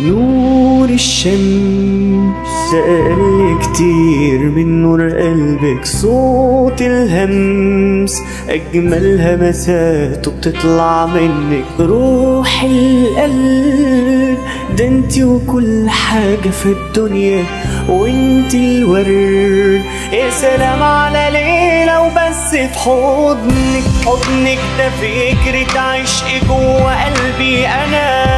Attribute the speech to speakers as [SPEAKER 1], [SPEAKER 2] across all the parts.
[SPEAKER 1] نور الشمس سأل كتير من نور قلبك صوت الهمس أجمل همسات وبتطلع منك روح القلب ده انت وكل حاجة في الدنيا وانت الورد يا سلام على ليلة وبس في حضنك حضنك ده فكرة عشق جوه قلبي أنا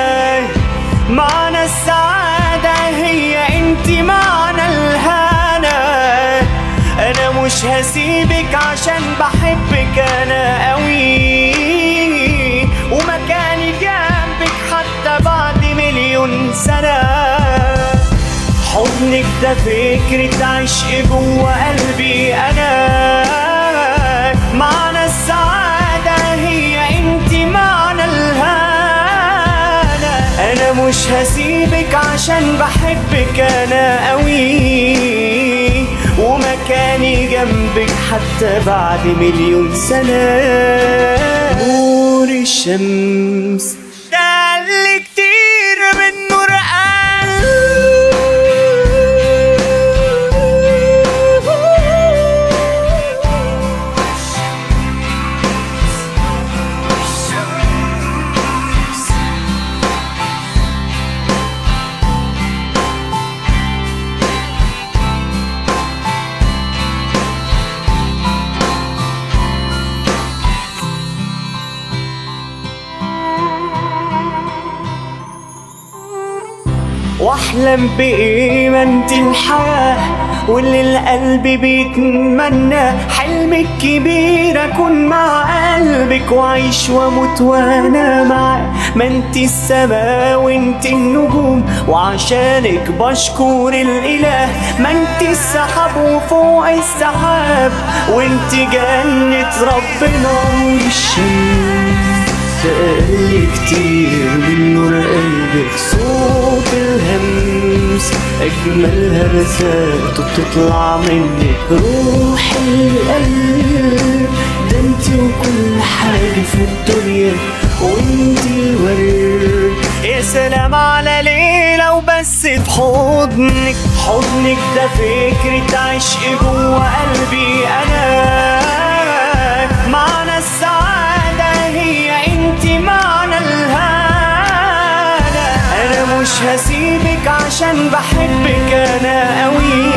[SPEAKER 1] معنى السعادة هي انت معنى الهنا انا مش هسيبك عشان بحبك انا قوي ومكاني جنبك حتى بعد مليون سنة حضنك ده فكرة عشق جوه قلبي انا معنى السعادة هي انت معنى الهنا انا مش هسيبك عشان بحبك انا قوي ومكاني جنبك حتى بعد مليون سنة نور الشمس ده اللي كتير من نور واحلم بقيمة الحياة واللي القلب بيتمنى حلمك كبير اكون مع قلبك وعيش واموت وانا معاه ما انت السما وانت النجوم وعشانك بشكر الاله ما انت السحاب وفوق السحاب وانت جنة ربنا والشمس سألي كتير من نور قلبك صوت الهمس أجمل همسات وبتطلع منك روح القلب ده انت وكل حاجة في الدنيا وانت الورد يا سلام على ليلة وبس في حضنك حضنك ده فكرة عشق جوه قلبي أنا معنى السعادة هي انت معنى الهنا انا مش هسيبك عشان بحبك انا قوي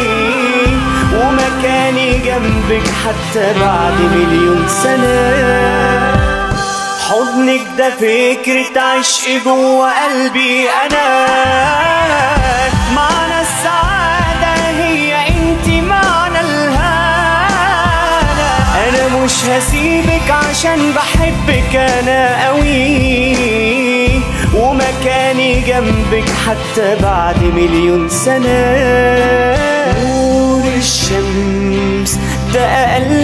[SPEAKER 1] ومكاني جنبك حتى بعد مليون سنة حضنك ده فكرة عشق جوه قلبي انا معنى السعادة هي انت معنى الهنا انا مش هسيبك عشان بحبك انا قوي ومكاني جنبك حتى بعد مليون سنة نور الشمس ده اقل